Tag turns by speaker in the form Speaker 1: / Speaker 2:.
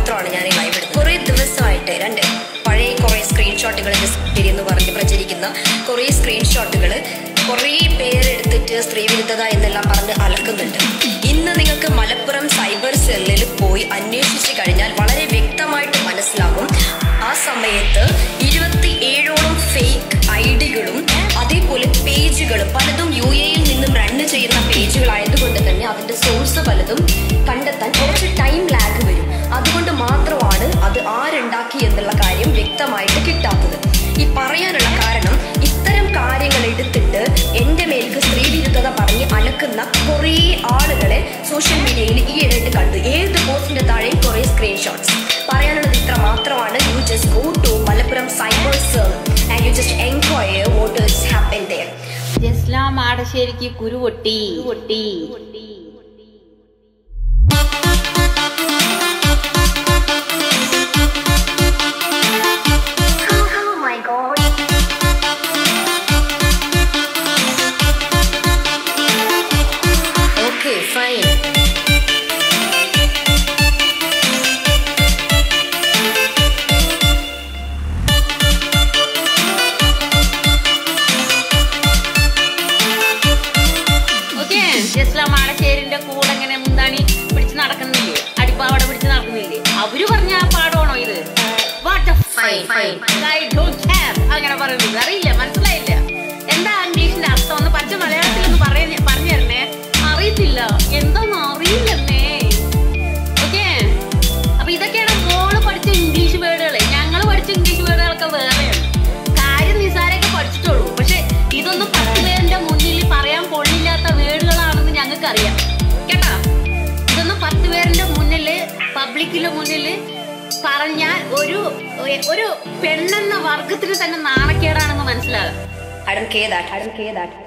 Speaker 1: മാത്രമാണ് ഞാൻ ഈ ലൈവ് എടുത്തത് കുറേ ദിവസമായിട്ട് രണ്ട് പഴയ കുറേ സ്ക്രീൻഷോട്ടുകൾ എന്ന് പറഞ്ഞ് പ്രചരിക്കുന്ന കുറേ സ്ക്രീൻഷോട്ടുകൾ കുറേ പേരെടുത്തിട്ട് സ്ത്രീവിരുദ്ധത എന്നെല്ലാം പറഞ്ഞ് അലക്കുന്നുണ്ട് ഇന്ന് നിങ്ങൾക്ക് മലപ്പുറം സൈബർ സെല്ലിൽ പോയി അന്വേഷിച്ച് കഴിഞ്ഞാൽ വളരെ വ്യക്തമായിട്ട് മനസ്സിലാകും ആ സമയത്ത് ഇരുപത്തി ഏഴോളം ഫേക്ക് ഐ ഡികളും അതേപോലെ പേജുകളും പലതും യു എയിൽ നിന്നും റൺ ചെയ്യുന്ന പേജുകളായതുകൊണ്ട് തന്നെ അതിന്റെ സോഴ്സ് പലതും കണ്ടെത്താൻ കുറച്ച് ടൈം ലാഗ് വരും അതുകൊണ്ട് മാത്രമാണ് അത് ആരുണ്ടാക്കി എന്നുള്ള കാര്യം വ്യക്തമായിട്ട് കിട്ടാത്തത് ഈ പറയാനുള്ള കാരണം ഇത്തരം കാര്യങ്ങൾ എടുത്തിട്ട് എൻ്റെ മേൽക്ക് സ്ത്രീവിരുദ്ധത പറഞ്ഞ് അലക്കുന്ന കുറേ ആളുകളെ സോഷ്യൽ മീഡിയയിൽ ഈ ഇടയിട്ട് കണ്ടു ഏത് പോസ്റ്റിന്റെ താഴെയും കുറേ സ്ക്രീൻഷോട്ട്സ് പറയാനുള്ളത് ഇത്ര മാത്രമാണ് you just go to Malappuram cyber cell and you just enquire what is happen there
Speaker 2: Jaslam മാടശ്ശേരിക്ക് കുരു പൊട്ടി പൊട്ടി
Speaker 1: Oh my god. Okay, fine.
Speaker 2: Okay Jaslam മാടശ്ശേരിന്റെ കൂടെ ഇങ്ങനെ മുന്താണി പിടിച്ച് നടക്കുന്നില്ലേ അടിപ്പാവട പിടിച്ച് നടക്കുന്നില്ലേ അവര് പറഞ്ഞ ആ പാടമാണോ ഇത് What the
Speaker 1: Fine, fine.
Speaker 2: I don't care. അങ്ങനെ പറയുന്നത് അറിയില്ല മനസ്സിലായില്ല എന്താ ഇംഗ്ലീഷിന്റെ അർത്ഥം ഒന്ന് പച്ച മലയാളത്തിൽ ഒന്ന് പറയുന്ന പറഞ്ഞു തരണേ അറിയത്തില്ല എന്താന്ന് അറിയില്ലെന്നേ ഓക്കെ അപ്പൊ ഇതൊക്കെയാണ് മോള് പഠിച്ച ഇംഗ്ലീഷ് വേർഡുകൾ ഞങ്ങൾ പഠിച്ച ഇംഗ്ലീഷ് വേർഡുകളൊക്കെ വേറെയാണ് കാര്യം നിസാരൊക്കെ പഠിച്ചിട്ടുള്ളൂ പക്ഷെ ഇതൊന്നും പത്ത് പേരുടെ മുന്നിൽ പറയാൻ കൊള്ളില്ലാത്ത വേർഡുകളാണെന്ന് ഞങ്ങൾക്ക് അറിയാം കേട്ടാ ഇതൊന്നും പത്ത് പേരുടെ മുന്നിൽ പബ്ലിക്കിന്റെ മുന്നിൽ പറഞ്ഞാൽ ഒരു ഒരു പെണ്ണെന്ന വർഗത്തിന് തന്നെ നാണക്കേടാണെന്ന് മനസ്സിലാകാം
Speaker 1: I don't care that. I don't care that.